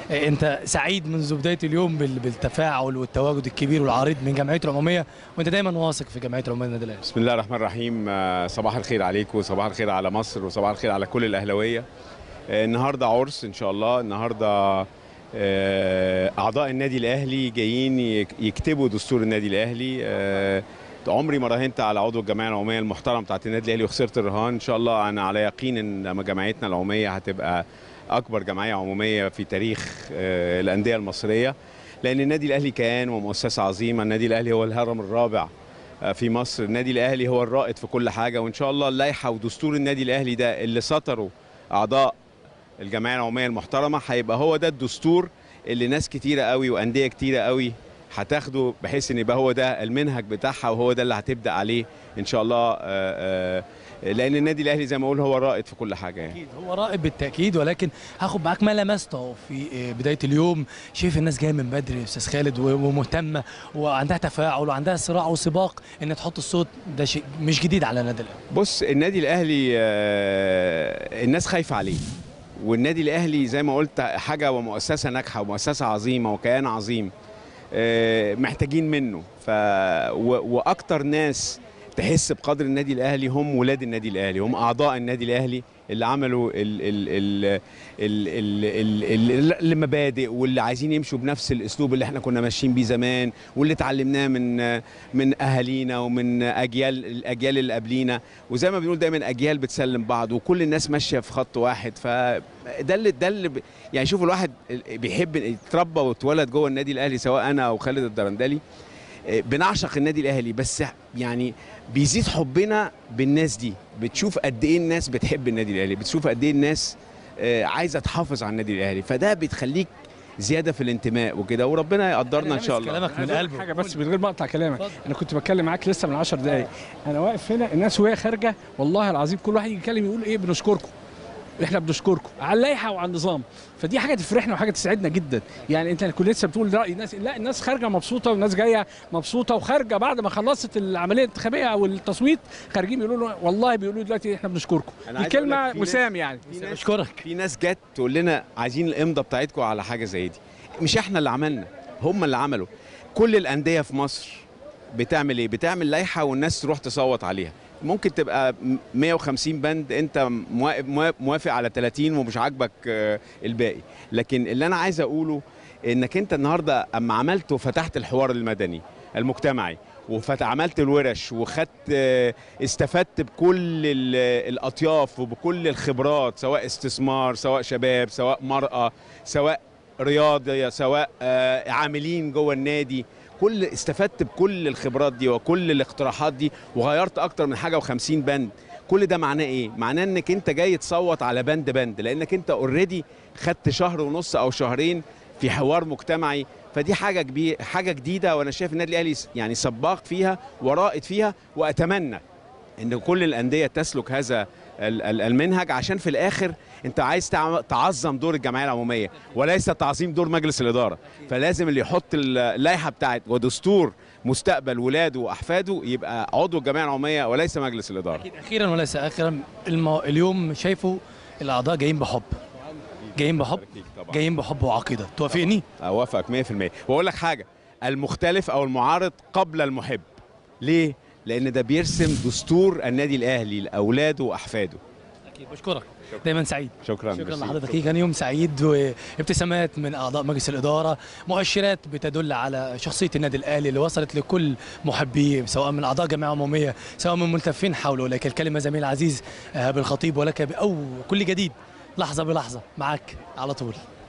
آه، انت سعيد منذ بدايه اليوم بال- بالتفاعل والتواجد الكبير والعريض من جمعيته العموميه وانت دايما واثق في جمعيه العموميه النادي الاهلي بسم الله الرحمن الرحيم آه، صباح الخير عليكم وصباح الخير على مصر وصباح الخير على كل الاهلاويه آه، النهارده عرس ان شاء الله النهارده آه، اعضاء النادي الاهلي جايين يك- يكتبوا دستور النادي الاهلي آه، عمري ما راهنت على عضو الجمعيه العموميه المحترم بتاعت النادي الاهلي وخسرت الرهان ان شاء الله انا على يقين ان لما جمعيتنا العموميه هتبقى اكبر جمعيه عموميه في تاريخ آه، الانديه المصريه لان النادي الاهلي كيان ومؤسسه عظيمه النادي الاهلي هو الهرم الرابع في مصر النادي الاهلي هو الرائد في كل حاجه وان شاء الله اللائحه ودستور النادي الاهلي ده اللي سطروا اعضاء الجمعيه العموميه المحترمه هيبقى هو ده الدستور اللي ناس كتيره قوي وانديه كتيره قوي هتاخده بحيث ان يبقى هو ده المنهج بتاعها وهو ده اللي هتبدا عليه ان شاء الله آه، آه، لان النادي الاهلي زي ما اقول هو الرائد في كل حاجه يعني اكيد هو رائد بالتاكيد ولكن هاخد معاك ما لمسته في آه، بدايه اليوم شايف الناس جايه من بدري يا استاذ خالد و- ومهتمه وعندها تفاعل وعندها صراع وسباق ان تحط الصوت ده شيء مش جديد على النادي الاهلي بص النادي الاهلي آه، الناس خايفه عليه والنادي الاهلي زي ما قلت حاجه ومؤسسه ناجحه ومؤسسه عظيمه وكيان عظيم آه، محتاجين منه ف و- واكتر ناس تحس بقدر النادي الاهلي هم ولاد النادي الاهلي هم اعضاء النادي الاهلي اللي عملوا ال ال ال ال ال ال ال المبادئ واللي عايزين يمشوا بنفس الاسلوب اللي احنا كنا ماشيين بيه زمان واللي اتعلمناه من من اهالينا ومن اجيال الاجيال اللي قبلينا وزي ما بنقول دايما اجيال بتسلم بعض وكل الناس ماشيه في خط واحد فده اللي ده اللي ب- يعني شوف الواحد بيحب يتربى واتولد جوه النادي الاهلي سواء انا او خالد الدرندلي بنعشق النادي الاهلي بس يعني بيزيد حبنا بالناس دي بتشوف قد ايه الناس بتحب النادي الاهلي بتشوف قد ايه الناس آه، عايزه تحافظ على النادي الاهلي فده بتخليك زياده في الانتماء وكده وربنا يقدرنا ان شاء الله كلامك من عايز أقول قلبه حاجه بس من غير ما اقطع كلامك اتفضل. انا كنت بتكلم معاك لسه من 10 دقائق انا واقف هنا الناس وهي خارجه والله العظيم كل واحد يتكلم يقول ايه بنشكركم احنا بنشكركم على اللائحه وعلى النظام فدي حاجه تفرحنا وحاجه تسعدنا جدا يعني انت كنت لسه بتقول راي الناس لا الناس خارجه مبسوطه والناس جايه مبسوطه وخارجه بعد ما خلصت العمليه الانتخابيه او التصويت خارجين بيقولوا له والله بيقولوا دلوقتي احنا بنشكركم أنا دي عايز أقول لك كلمه في ناس- وسام يعني في ناس اشكرك في ناس جت تقول لنا عايزين الامضه بتاعتكم على حاجه زي دي مش احنا اللي عملنا هم اللي عملوا كل الانديه في مصر بتعمل ايه بتعمل لائحه والناس تروح تصوت عليها ممكن تبقى م- 150 بند انت موا- موا- موافق على 30 ومش عاجبك آه، الباقي لكن اللي انا عايز اقوله انك انت النهارده اما عملت وفتحت الحوار المدني المجتمعي وعملت الورش وخدت آه، استفدت بكل ال- الاطياف وبكل الخبرات سواء استثمار سواء شباب سواء مرأة سواء رياضية سواء آه، عاملين جوه النادي كل استفدت بكل الخبرات دي وكل الاقتراحات دي وغيرت اكتر من حاجه و50 بند كل ده معناه ايه معناه انك انت جاي تصوت على بند بند لانك انت اوريدي خدت شهر ونص او شهرين في حوار مجتمعي فدي حاجه كبيره حاجه جديده وانا شايف النادي الاهلي يعني سباق فيها ورائد فيها واتمنى ان كل الانديه تسلك هذا ال- ال- المنهج عشان في الاخر انت عايز تع- تعظم دور الجمعيه العموميه وليس تعظيم دور مجلس الاداره فلازم اللي يحط اللائحه بتاعت ودستور مستقبل ولاده واحفاده يبقى عضو الجمعيه العموميه وليس مجلس الاداره اكيد اخيرا وليس اخرا المو... اليوم شايفه الاعضاء جايين بحب جايين بحب جايين بحب وعقيده توافقني اوافقك 100% واقول لك حاجه المختلف او المعارض قبل المحب ليه لان ده بيرسم دستور النادي الاهلي لاولاده واحفاده اكيد بشكرك دايما سعيد شكرا شكرا ميرسي. لحضرتك كان يوم سعيد وابتسامات من اعضاء مجلس الاداره مؤشرات بتدل على شخصيه النادي الاهلي اللي وصلت لكل محبيه سواء من اعضاء جمعيه عموميه سواء من ملتفين حوله لك الكلمه زميل عزيز آه، بالخطيب ولك او كل جديد لحظه بلحظه معك على طول